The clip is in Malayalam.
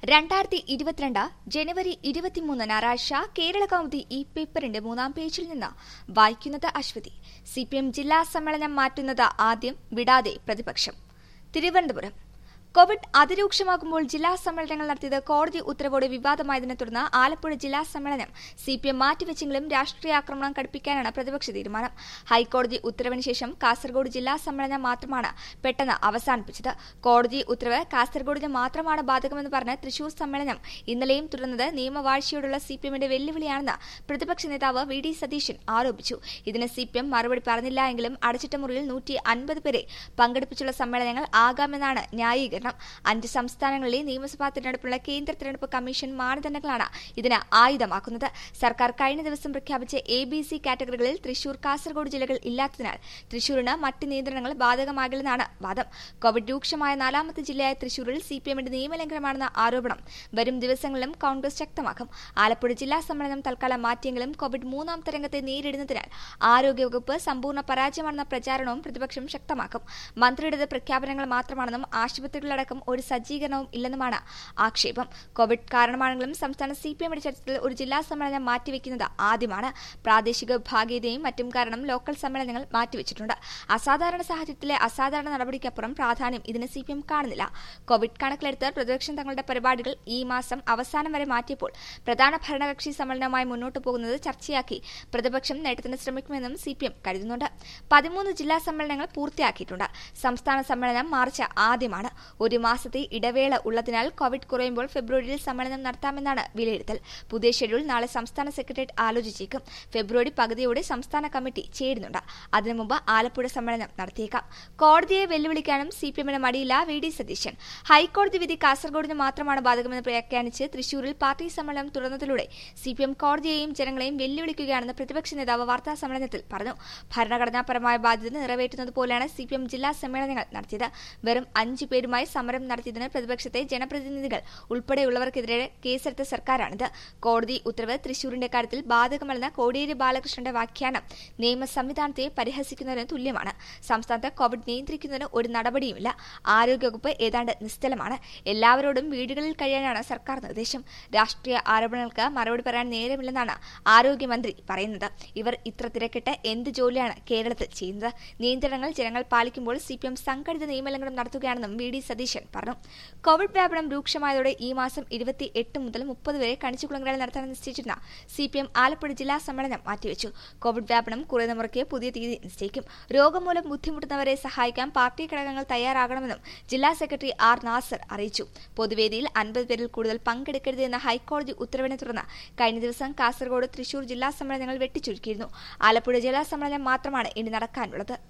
രണ്ടായിരത്തി ഇരുപത്തിരണ്ട് ജനുവരി ഇരുപത്തിമൂന്ന് ഞായറാഴ്ച കേരള കൗമുദി ഈ പേപ്പറിന്റെ മൂന്നാം പേജിൽ നിന്ന് വായിക്കുന്നത് അശ്വതി സി പി എം ജില്ലാ സമ്മേളനം മാറ്റുന്നത് ആദ്യം വിടാതെ പ്രതിപക്ഷം തിരുവനന്തപുരം കോവിഡ് അതിരൂക്ഷമാകുമ്പോൾ ജില്ലാ സമ്മേളനങ്ങൾ നടത്തിയത് കോടതി ഉത്തരവോടെ വിവാദമായതിനെ തുടർന്ന് ആലപ്പുഴ ജില്ലാ സമ്മേളനം സി പി എം മാറ്റിവെച്ചെങ്കിലും രാഷ്ട്രീയ ആക്രമണം കടുപ്പിക്കാനാണ് പ്രതിപക്ഷ തീരുമാനം ഹൈക്കോടതി ഉത്തരവിന് ശേഷം കാസർഗോഡ് ജില്ലാ സമ്മേളനം മാത്രമാണ് പെട്ടെന്ന് അവസാനിപ്പിച്ചത് കോടതി ഉത്തരവ് കാസർഗോഡിന് മാത്രമാണ് ബാധകമെന്ന് പറഞ്ഞ് തൃശൂർ സമ്മേളനം ഇന്നലെയും തുടർന്നത് നിയമവാഴ്ചയോടുള്ള സി പി എമ്മിന്റെ വെല്ലുവിളിയാണെന്ന് പ്രതിപക്ഷ നേതാവ് വി ഡി സതീശൻ ആരോപിച്ചു ഇതിന് സി പി എം മറുപടി പറഞ്ഞില്ല എങ്കിലും അടച്ചിട്ട മുറിയിൽ നൂറ്റി അൻപത് പേരെ പങ്കെടുപ്പിച്ചുള്ള സമ്മേളനങ്ങൾ ആകാമെന്നാണ് ന്യായീകരണം അഞ്ച് സംസ്ഥാനങ്ങളിലെ നിയമസഭാ തിരഞ്ഞെടുപ്പിനുള്ള കേന്ദ്ര തിരഞ്ഞെടുപ്പ് കമ്മീഷൻ മാനദണ്ഡങ്ങളാണ് ഇതിന് ആയുധമാക്കുന്നത് സർക്കാർ കഴിഞ്ഞ ദിവസം പ്രഖ്യാപിച്ച എ ബി സി കാറ്റഗറികളിൽ തൃശൂർ കാസർഗോഡ് ജില്ലകൾ ഇല്ലാത്തതിനാൽ തൃശൂരിന് മറ്റ് നിയന്ത്രണങ്ങൾ ബാധകമാകില്ലെന്നാണ് വാദം കോവിഡ് രൂക്ഷമായ നാലാമത്തെ ജില്ലയായ തൃശൂരിൽ സി പി എമ്മിന്റെ നിയമലംഘനമാണെന്ന ആരോപണം വരും ദിവസങ്ങളിലും കോൺഗ്രസ് ശക്തമാക്കും ആലപ്പുഴ ജില്ലാ സമ്മേളനം തൽക്കാലം മാറ്റിയെങ്കിലും കോവിഡ് മൂന്നാം തരംഗത്തെ നേരിടുന്നതിനാൽ ആരോഗ്യവകുപ്പ് സമ്പൂർണ്ണ പരാജയമാണെന്ന പ്രചാരണവും പ്രതിപക്ഷം ശക്തമാക്കും മന്ത്രിയുടേത് പ്രഖ്യാപനങ്ങൾ മാത്രമാണെന്നും ആശുപത്രികളിലടക്കം ഒരു സജ്ജീകരണവും ഇല്ലെന്നുമാണ് ആക്ഷേപം കോവിഡ് കാരണമാണെങ്കിലും സംസ്ഥാന സി പി എമ്മിന്റെ ചരിത്രത്തിൽ ഒരു ജില്ലാ സമ്മേളനം മാറ്റിവെക്കുന്നത് ആദ്യമാണ് പ്രാദേശിക വിഭാഗീയതയും മറ്റും കാരണം ലോക്കൽ സമ്മേളനങ്ങൾ മാറ്റിവെച്ചിട്ടുണ്ട് അസാധാരണ സാഹചര്യത്തിലെ അസാധാരണ നടപടിക്കപ്പുറം പ്രാധാന്യം ഇതിന് സി പി എം കാണുന്നില്ല കോവിഡ് കണക്കിലെടുത്ത് പ്രതിപക്ഷം തങ്ങളുടെ പരിപാടികൾ ഈ മാസം അവസാനം വരെ മാറ്റിയപ്പോൾ പ്രധാന ഭരണകക്ഷി സമ്മേളനവുമായി മുന്നോട്ടു പോകുന്നത് ചർച്ചയാക്കി പ്രതിപക്ഷം നേട്ടത്തിന് ശ്രമിക്കുമെന്നും സി പി എം കരുതുന്നുണ്ട് പതിമൂന്ന് ജില്ലാ സമ്മേളനങ്ങൾ പൂർത്തിയാക്കിയിട്ടുണ്ട് സംസ്ഥാന സമ്മേളനം മാർച്ച് ആദ്യമാണ് ഒരു മാസത്തെ ഇടവേള ഉള്ളതിനാൽ കോവിഡ് കുറയുമ്പോൾ ഫെബ്രുവരിയിൽ സമ്മേളനം നടത്താമെന്നാണ് വിലയിരുത്തൽ പുതിയ ഷെഡ്യൂൾ നാളെ സംസ്ഥാന സെക്രട്ടേറിയറ്റ് ആലോചിച്ചേക്കും ഫെബ്രുവരി പകുതിയോടെ സംസ്ഥാന കമ്മിറ്റി ചേരുന്നുണ്ട് അതിനു മുമ്പ് ആലപ്പുഴ സമ്മേളനം നടത്തിയേക്കാം കോടതിയെ വെല്ലുവിളിക്കാനും സി പി എമ്മിന് മടിയില്ല വി ഡി സതീശൻ ഹൈക്കോടതി വിധി കാസർഗോഡിന് മാത്രമാണ് ബാധകമെന്ന് വ്യാഖ്യാനിച്ച് തൃശൂരിൽ പാർട്ടി സമ്മേളനം തുറന്നതിലൂടെ സി പി എം കോടതിയെയും ജനങ്ങളെയും വെല്ലുവിളിക്കുകയാണെന്ന് പ്രതിപക്ഷ നേതാവ് വാർത്താ സമ്മേളനത്തിൽ പറഞ്ഞു ഭരണഘടനാപരമായ ബാധ്യത നിറവേറ്റുന്നത് പോലെയാണ് സി പി എം ജില്ലാ സമ്മേളനങ്ങൾ നടത്തിയത് വെറും അഞ്ചു പേരുമായി സമരം നടത്തിയതിന് പ്രതിപക്ഷത്തെ ജനപ്രതിനിധികൾ ഉൾപ്പെടെയുള്ളവർക്കെതിരെ കേസെടുത്ത സർക്കാരാണിത് കോടതി ഉത്തരവ് തൃശൂരിന്റെ കാര്യത്തിൽ ബാധകമല്ലെന്ന കോടിയേരി ബാലകൃഷ്ണന്റെ വ്യാഖ്യാനം നിയമ സംവിധാനത്തെ പരിഹസിക്കുന്നതിന് തുല്യമാണ് സംസ്ഥാനത്ത് കോവിഡ് നിയന്ത്രിക്കുന്നതിന് ഒരു നടപടിയുമില്ല ആരോഗ്യവകുപ്പ് ഏതാണ്ട് നിശ്ചലമാണ് എല്ലാവരോടും വീടുകളിൽ കഴിയാനാണ് സർക്കാർ നിർദ്ദേശം രാഷ്ട്രീയ ആരോപണങ്ങൾക്ക് മറുപടി പറയാൻ നേരമില്ലെന്നാണ് ആരോഗ്യമന്ത്രി പറയുന്നത് ഇവർ ഇത്ര തിരക്കിട്ട് എന്ത് ജോലിയാണ് കേരളത്തിൽ ചെയ്യുന്നത് നിയന്ത്രണങ്ങൾ ജനങ്ങൾ പാലിക്കുമ്പോൾ സി പി എം സംഘടിത നിയമലംഘനം നടത്തുകയാണെന്നും വി ഡി സതീശൻ പറഞ്ഞു കോവിഡ് വ്യാപനം രൂക്ഷമായതോടെ ഈ മാസം ഇരുപത്തി എട്ട് മുതൽ മുപ്പത് വരെ കണിച്ചുകുളങ്ങളിൽ നടത്താൻ നിശ്ചയിച്ചിരുന്ന സി പി എം ആലപ്പുഴ ജില്ലാ സമ്മേളനം മാറ്റിവെച്ചു കോവിഡ് വ്യാപനം കുറയുന്ന മുറയ്ക്ക് പുതിയ തീയതി നിശ്ചയിക്കും രോഗം മൂലം ബുദ്ധിമുട്ടുന്നവരെ സഹായിക്കാൻ പാർട്ടി ഘടകങ്ങൾ തയ്യാറാകണമെന്നും ജില്ലാ സെക്രട്ടറി ആർ നാസർ അറിയിച്ചു പൊതുവേദിയിൽ അൻപത് പേരിൽ കൂടുതൽ പങ്കെടുക്കരുത് എന്ന ഹൈക്കോടതി ഉത്തരവിനെ തുടർന്ന് കഴിഞ്ഞ ദിവസം കാസർഗോഡ് തൃശൂർ ജില്ലാ സമ്മേളനങ്ങൾ വെട്ടിച്ചുരുക്കിയിരുന്നു ആലപ്പുഴ ജില്ലാ സമ്മേളനം മാത്രമാണ് ഇനി നടക്കാനുള്ളത്